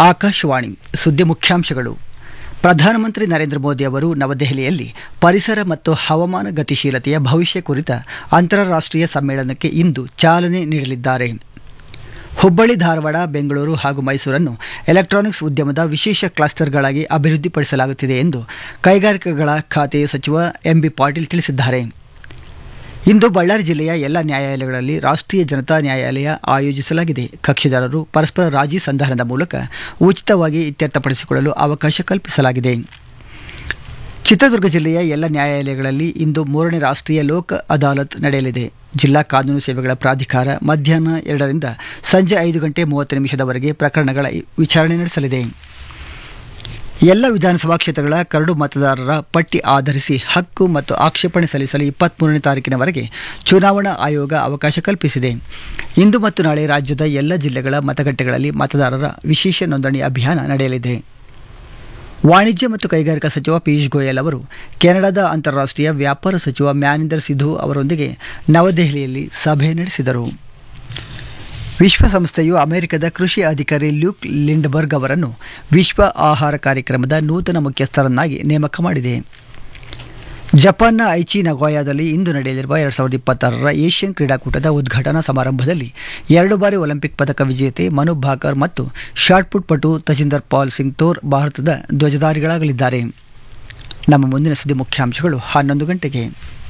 ಆಕಾಶವಾಣಿ ಸುದ್ದಿ ಮುಖ್ಯಾಂಶಗಳು ಪ್ರಧಾನಮಂತ್ರಿ ನರೇಂದ್ರ ಮೋದಿ ಅವರು ನವದೆಹಲಿಯಲ್ಲಿ ಪರಿಸರ ಮತ್ತು ಹವಾಮಾನ ಗತಿಶೀಲತೆಯ ಭವಿಷ್ಯ ಕುರಿತ ಅಂತಾರಾಷ್ಟ್ರೀಯ ಸಮ್ಮೇಳನಕ್ಕೆ ಇಂದು ಚಾಲನೆ ನೀಡಲಿದ್ದಾರೆ ಹುಬ್ಬಳ್ಳಿ ಧಾರವಾಡ ಬೆಂಗಳೂರು ಹಾಗೂ ಮೈಸೂರನ್ನು ಎಲೆಕ್ಟ್ರಾನಿಕ್ಸ್ ಉದ್ಯಮದ ವಿಶೇಷ ಕ್ಲಸ್ಟರ್ಗಳಾಗಿ ಅಭಿವೃದ್ಧಿಪಡಿಸಲಾಗುತ್ತಿದೆ ಎಂದು ಕೈಗಾರಿಕೆಗಳ ಖಾತೆ ಸಚಿವ ಎಂಬಿ ಪಾಟೀಲ್ ತಿಳಿಸಿದ್ದಾರೆ ಇಂದು ಬಳ್ಳಾರಿ ಜಿಲ್ಲೆಯ ಎಲ್ಲ ನ್ಯಾಯಾಲಯಗಳಲ್ಲಿ ರಾಷ್ಟ್ರೀಯ ಜನತಾ ನ್ಯಾಯಾಲಯ ಆಯೋಜಿಸಲಾಗಿದೆ ಕಕ್ಷಿದಾರರು ಪರಸ್ಪರ ರಾಜಿ ಸಂಧಾನದ ಮೂಲಕ ಉಚಿತವಾಗಿ ಇತ್ಯರ್ಥಪಡಿಸಿಕೊಳ್ಳಲು ಅವಕಾಶ ಕಲ್ಪಿಸಲಾಗಿದೆ ಚಿತ್ರದುರ್ಗ ಜಿಲ್ಲೆಯ ಎಲ್ಲ ನ್ಯಾಯಾಲಯಗಳಲ್ಲಿ ಇಂದು ಮೂರನೇ ರಾಷ್ಟ್ರೀಯ ಲೋಕ್ ಅದಾಲತ್ ನಡೆಯಲಿದೆ ಜಿಲ್ಲಾ ಕಾನೂನು ಸೇವೆಗಳ ಪ್ರಾಧಿಕಾರ ಮಧ್ಯಾಹ್ನ ಎರಡರಿಂದ ಸಂಜೆ ಐದು ಗಂಟೆ ಮೂವತ್ತು ನಿಮಿಷದವರೆಗೆ ಪ್ರಕರಣಗಳ ವಿಚಾರಣೆ ನಡೆಸಲಿದೆ ಎಲ್ಲ ವಿಧಾನಸಭಾ ಕ್ಷೇತ್ರಗಳ ಕರಡು ಮತದಾರರ ಪಟ್ಟಿ ಆಧರಿಸಿ ಹಕ್ಕು ಮತ್ತು ಆಕ್ಷೇಪಣೆ ಸಲ್ಲಿಸಲು ಇಪ್ಪತ್ತ್ಮೂರನೇ ತಾರೀಕಿನವರೆಗೆ ಚುನಾವಣಾ ಆಯೋಗ ಅವಕಾಶ ಕಲ್ಪಿಸಿದೆ ಇಂದು ಮತ್ತು ನಾಳೆ ರಾಜ್ಯದ ಎಲ್ಲ ಜಿಲ್ಲೆಗಳ ಮತಗಟ್ಟೆಗಳಲ್ಲಿ ಮತದಾರರ ವಿಶೇಷ ನೋಂದಣಿ ಅಭಿಯಾನ ನಡೆಯಲಿದೆ ವಾಣಿಜ್ಯ ಮತ್ತು ಕೈಗಾರಿಕಾ ಸಚಿವ ಪಿಯೂಷ್ ಗೋಯಲ್ ಅವರು ಕೆನಡಾದ ಅಂತಾರಾಷ್ಟ್ರೀಯ ವ್ಯಾಪಾರ ಸಚಿವ ಮ್ಯಾನಿಂದರ್ ಸಿಧು ಅವರೊಂದಿಗೆ ನವದೆಹಲಿಯಲ್ಲಿ ಸಭೆ ನಡೆಸಿದರು ವಿಶ್ವಸಂಸ್ಥೆಯು ಅಮೆರಿಕದ ಕೃಷಿ ಅಧಿಕಾರಿ ಲ್ಯೂಕ್ ಲಿಂಡ್ಬರ್ಗ್ ಅವರನ್ನು ವಿಶ್ವ ಆಹಾರ ಕಾರ್ಯಕ್ರಮದ ನೂತನ ಮುಖ್ಯಸ್ಥರನ್ನಾಗಿ ನೇಮಕ ಮಾಡಿದೆ ಜಪಾನ್ನ ಐಚಿ ನಗೋಯಾದಲ್ಲಿ ಇಂದು ನಡೆಯಲಿರುವ ಎರಡು ಸಾವಿರದ ಇಪ್ಪತ್ತಾರರ ಏಷ್ಯನ್ ಕ್ರೀಡಾಕೂಟದ ಉದ್ಘಾಟನಾ ಸಮಾರಂಭದಲ್ಲಿ ಎರಡು ಬಾರಿ ಒಲಿಂಪಿಕ್ ಪದಕ ವಿಜೇತೆ ಮನು ಭಾಕರ್ ಮತ್ತು ಶಾಟ್ಪುಟ್ ಪಟು ತಜಿಂದರ್ ಪಾಲ್ ಸಿಂಗ್ ತೋರ್ ಭಾರತದ ಧ್ವಜಧಾರಿಗಳಾಗಲಿದ್ದಾರೆ ನಮ್ಮ ಮುಂದಿನ ಸುದ್ದಿ ಮುಖ್ಯಾಂಶಗಳು ಹನ್ನೊಂದು ಗಂಟೆಗೆ